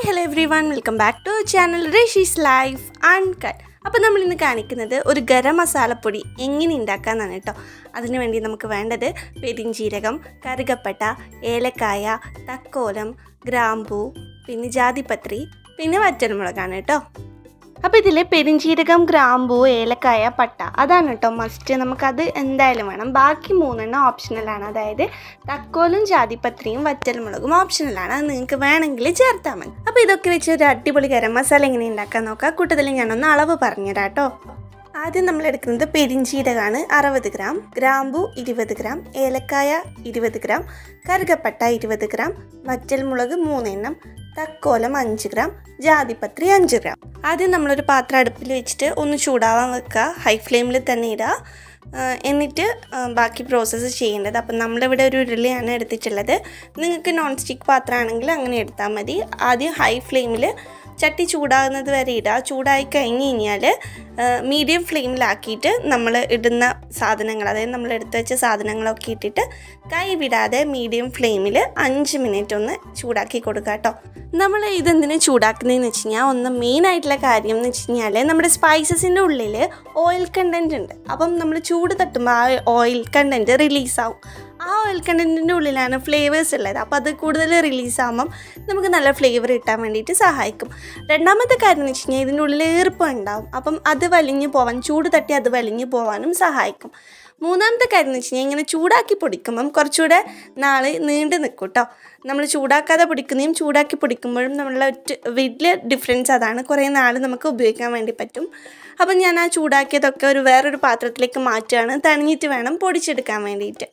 hello everyone welcome back to channel Rishi's life uncut അപ്പോൾ നമ്മൾ ഇന്ന് കാണിക്കുന്നത് ഒരു ഗരം മസാലപ്പൊടി എങ്ങനെ ഉണ്ടാക്കാമെന്നാണ് കേട്ടോ അതിനു വേണ്ടി നമുക്ക് വേണ്ടത് പെരിഞ്ചീരകം കറുകപ്പട്ട ഏലക്കായ തക്കോലം ഗ്രാമ്പൂ പിന്നെ ജാതിപത്രി പിന്നെ വറ്റൽമുളകാണ് കേട്ടോ അപ്പോൾ ഇതിൽ പെരിഞ്ചീരകം ഗ്രാമ്പൂ ഏലക്കായ പട്ട അതാണ് കേട്ടോ മസ്റ്റ് നമുക്കത് എന്തായാലും വേണം ബാക്കി മൂന്നെണ്ണം ഓപ്ഷണലാണ് അതായത് തക്കോലും ജാതിപത്രിയും വറ്റൽമുളകും ഓപ്ഷണലാണ് അത് നിങ്ങൾക്ക് വേണമെങ്കിൽ ചേർത്താൽ മതി അപ്പോൾ ഇതൊക്കെ വെച്ച് ഒരു അടിപൊളി ഗരം മസാല എങ്ങനെ ഉണ്ടാക്കാൻ നോക്കാം കൂട്ടത്തിൽ ഞാനൊന്ന് അളവ് പറഞ്ഞുതരാം കേട്ടോ ആദ്യം നമ്മൾ എടുക്കുന്നത് പെരിഞ്ചീരകമാണ് അറുപത് ഗ്രാം ഗ്രാമ്പു ഇരുപത് ഗ്രാം ഏലക്കായ ഇരുപത് ഗ്രാം കറുകപ്പട്ട ഇരുപത് ഗ്രാം വറ്റൽമുളക് മൂന്നെണ്ണം തക്കോലം അഞ്ച് ഗ്രാം ജാതിപത്രി അഞ്ച് ഗ്രാം ആദ്യം നമ്മളൊരു പാത്രം അടുപ്പിൽ വെച്ചിട്ട് ഒന്ന് ചൂടാവാൻ വെക്കുക ഹൈ ഫ്ലെയിമിൽ തന്നെ ഇടുക ആ, എന്നിട്ട് ആ, ബാക്കി പ്രോസസ്സ് ചെയ്യേണ്ടത് അപ്പം നമ്മളിവിടെ ഒരു ഉരുളിയാണ് എടുത്തിട്ടുള്ളത് നിങ്ങൾക്ക് നോൺ സ്റ്റിക്ക് പാത്രമാണെങ്കിൽ അങ്ങനെ എടുത്താൽ മതി ആദ്യം ഹൈ ഫ്ലെയിമിൽ ചട്ടി ചൂടാകുന്നത് വരെ ഇടുക ചൂടായി കഴിഞ്ഞ് കഴിഞ്ഞാൽ മീഡിയം ഫ്ലെയിമിലാക്കിയിട്ട് നമ്മൾ ഇടുന്ന സാധനങ്ങൾ അതായത് നമ്മൾ എടുത്തു വെച്ച സാധനങ്ങളൊക്കെ ഇട്ടിട്ട് കൈ വിടാതെ മീഡിയം ഫ്ലെയിമിൽ അഞ്ച് മിനിറ്റ് ഒന്ന് ചൂടാക്കി കൊടുക്കുക കേട്ടോ നമ്മൾ ഇതെന്തിനു ചൂടാക്കുന്നതെന്ന് വെച്ച് കഴിഞ്ഞാൽ ഒന്ന് മെയിൻ ആയിട്ടുള്ള കാര്യം എന്ന് വെച്ച് കഴിഞ്ഞാൽ നമ്മുടെ സ്പൈസസിൻ്റെ ഉള്ളിൽ ഓയിൽ കണ്ടൻറ്റ് ഉണ്ട് അപ്പം നമ്മൾ ചൂട് തട്ടുമ്പോൾ ആ ഓയിൽ കണ്ടൻറ്റ് റിലീസാവും ആ ഓയിൽ കണ്ടൻറ്റിൻ്റെ ഉള്ളിലാണ് ഫ്ലേവേഴ്സ് ഉള്ളത് അപ്പോൾ അത് കൂടുതൽ റിലീസാകുമ്പം നമുക്ക് നല്ല ഫ്ലേവർ കിട്ടാൻ വേണ്ടിയിട്ട് സഹായിക്കും രണ്ടാമത്തെ കാര്യം എന്ന് വെച്ച് കഴിഞ്ഞാൽ ഇതിൻ്റെ ഉള്ളിൽ ഈർപ്പം ഉണ്ടാവും അപ്പം അത് വലിഞ്ഞു പോവാൻ ചൂട് തട്ടി അത് വലിഞ്ഞു പോവാനും സഹായിക്കും മൂന്നാമത്തെ കാര്യം എന്ന് വെച്ച് കഴിഞ്ഞാൽ ഇങ്ങനെ ചൂടാക്കി പൊടിക്കുമ്പം കുറച്ചുകൂടെ നാളെ നീണ്ടു നിൽക്കും കേട്ടോ നമ്മൾ ചൂടാക്കാതെ പൊടിക്കുന്നതും ചൂടാക്കി പൊടിക്കുമ്പോഴും നമ്മളുടെ ഒറ്റ വലിയ ഡിഫറൻസ് അതാണ് കുറേ നാൾ നമുക്ക് ഉപയോഗിക്കാൻ വേണ്ടി പറ്റും അപ്പം ഞാൻ ആ ചൂടാക്കിയതൊക്കെ ഒരു വേറൊരു പാത്രത്തിലേക്ക് മാറ്റുകയാണ് തണിഞ്ഞിട്ട് വേണം പൊടിച്ചെടുക്കാൻ വേണ്ടിയിട്ട്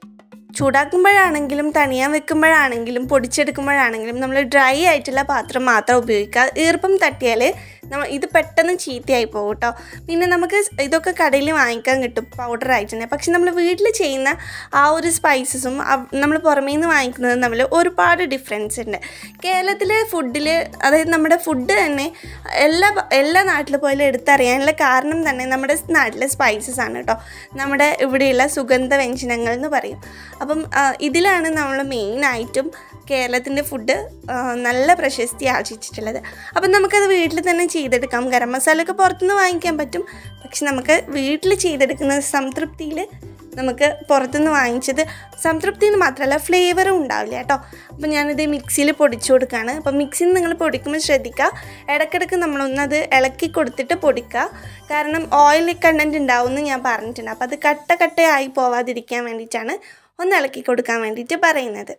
ചൂടാക്കുമ്പോഴാണെങ്കിലും തണിയാൻ വെക്കുമ്പോഴാണെങ്കിലും പൊടിച്ചെടുക്കുമ്പോഴാണെങ്കിലും നമ്മൾ ഡ്രൈ ആയിട്ടുള്ള പാത്രം മാത്രം ഉപയോഗിക്കുക ഈർപ്പം തട്ടിയാൽ നമ്മൾ ഇത് പെട്ടെന്ന് ചീത്തയായി പോകും കേട്ടോ പിന്നെ നമുക്ക് ഇതൊക്കെ കടയിൽ വാങ്ങിക്കാൻ കിട്ടും പൗഡർ ആയിട്ട് തന്നെ പക്ഷെ നമ്മൾ വീട്ടിൽ ചെയ്യുന്ന ആ ഒരു സ്പൈസസും നമ്മൾ പുറമേ നിന്ന് വാങ്ങിക്കുന്നതും തമ്മിൽ ഒരുപാട് ഡിഫറൻസ് ഉണ്ട് കേരളത്തിലെ ഫുഡിൽ അതായത് നമ്മുടെ ഫുഡ് തന്നെ എല്ലാ എല്ലാ നാട്ടിൽ പോയാലും എടുത്തറിയാനുള്ള കാരണം തന്നെ നമ്മുടെ നാട്ടിലെ സ്പൈസസ് ആണ് കേട്ടോ നമ്മുടെ ഇവിടെയുള്ള സുഗന്ധ വ്യഞ്ജനങ്ങൾ എന്ന് പറയും അപ്പം ആ, ഇതിലാണ് നമ്മൾ മെയിനായിട്ടും കേരളത്തിൻ്റെ ഫുഡ് ആ, നല്ല പ്രശസ്തി ആർജിച്ചിട്ടുള്ളത് അപ്പം നമുക്കത് വീട്ടിൽ തന്നെ ചെയ്തെടുക്കാം ഗരം മസാല ഒക്കെ പുറത്തുനിന്ന് വാങ്ങിക്കാൻ പറ്റും പക്ഷെ നമുക്ക് വീട്ടിൽ ചെയ്തെടുക്കുന്ന സംതൃപ്തിയിൽ നമുക്ക് പുറത്തുനിന്ന് വാങ്ങിച്ചത് സംതൃപ്തി എന്ന് മാത്രമല്ല ഫ്ലേവറും ഉണ്ടാവില്ല കേട്ടോ അപ്പോൾ ഞാനിത് മിക്സിയിൽ പൊടിച്ചു കൊടുക്കുകയാണ് അപ്പോൾ മിക്സിയിൽ നിങ്ങൾ പൊടിക്കുമ്പോൾ ശ്രദ്ധിക്കുക ഇടയ്ക്കിടയ്ക്ക് നമ്മളൊന്നത് ഇളക്കി കൊടുത്തിട്ട് പൊടിക്കുക കാരണം ഓയിൽ കണ്ടൻറ്റ് ഉണ്ടാവുമെന്ന് ഞാൻ പറഞ്ഞിട്ടുണ്ട് അപ്പോൾ അത് കട്ട കട്ടയായി പോവാതിരിക്കാൻ വേണ്ടിയിട്ടാണ് ഒന്ന് ഇളക്കി കൊടുക്കാൻ വേണ്ടിയിട്ട് പറയുന്നത്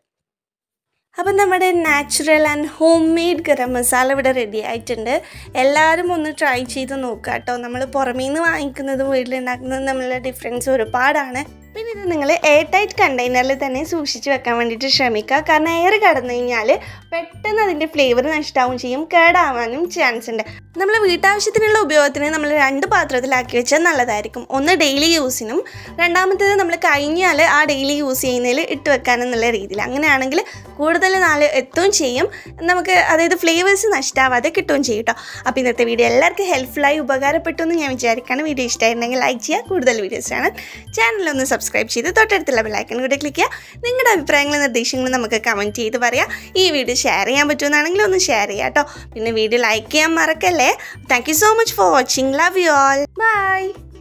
അപ്പം നമ്മുടെ natural and home made garam masala ഇവിടെ റെഡി ആയിട്ടുണ്ട് എല്ലാവരും ഒന്ന് ട്രൈ ചെയ്ത് നോക്കുക കേട്ടോ നമ്മൾ പുറമേ നിന്ന് വാങ്ങിക്കുന്നതും വീട്ടിലുണ്ടാക്കുന്നതും തമ്മിലുള്ള ഡിഫറൻസ് ഒരുപാടാണ് പിന്നെ ഇത് നിങ്ങൾ എയർ ടൈറ്റ് കണ്ടെയ്നറിൽ തന്നെ സൂക്ഷിച്ച് വെക്കാൻ വേണ്ടിയിട്ട് ശ്രമിക്കുക കാരണം എയർ കടന്നു കഴിഞ്ഞാൽ പെട്ടെന്ന് അതിൻ്റെ ഫ്ലേവർ നഷ്ടമാവും ചെയ്യും കേടാവാനും ചാൻസ് ഉണ്ട് നമ്മൾ വീട്ടാവശ്യത്തിനുള്ള ഉപയോഗത്തിന് നമ്മൾ രണ്ട് പാത്രത്തിലാക്കി വെച്ചാൽ നല്ലതായിരിക്കും ഒന്ന് ഡെയിലി യൂസിനും രണ്ടാമത്തേത് നമ്മൾ കഴിഞ്ഞാൽ ആ ഡെയിലി യൂസ് ചെയ്യുന്നതിൽ ഇട്ട് വെക്കാനെന്നുള്ള രീതിയിൽ അങ്ങനെയാണെങ്കിൽ കൂടുതൽ നാൾ എത്തുകയും ചെയ്യും നമുക്ക് അതായത് ഫ്ലേവേഴ്സ് നഷ്ടാവാതെ കിട്ടുകയും ചെയ്യും കേട്ടോ അപ്പോൾ ഇന്നത്തെ വീഡിയോ എല്ലാവർക്കും ഹെൽപ്ഫുള്ളായി ഉപകാരപ്പെട്ടു എന്ന് ഞാൻ വിചാരിക്കുകയാണ് വീഡിയോ ഇഷ്ടമായിട്ടുണ്ടെങ്കിൽ ലൈക്ക് ചെയ്യുക കൂടുതൽ വീഡിയോസ് കാണാൻ ചാനലൊന്ന് സബ്സ്ക്രൈബ് ചെയ്ത് തൊട്ടടുത്തുള്ള ബെല്ലൈക്കൺ കൂടെ ക്ലിക്ക് ചെയ്യുക നിങ്ങളുടെ അഭിപ്രായങ്ങളും നിർദ്ദേശങ്ങളും നമുക്ക് കമൻറ്റ് ചെയ്ത് പറയാം ഈ വീഡിയോ ഷെയർ ചെയ്യാൻ പറ്റുമെന്നാണെങ്കിൽ ഒന്ന് ഷെയർ ചെയ്യാം കേട്ടോ പിന്നെ വീഡിയോ ലൈക്ക് ചെയ്യാൻ മറക്കല്ലേ thank you so much for watching love you all by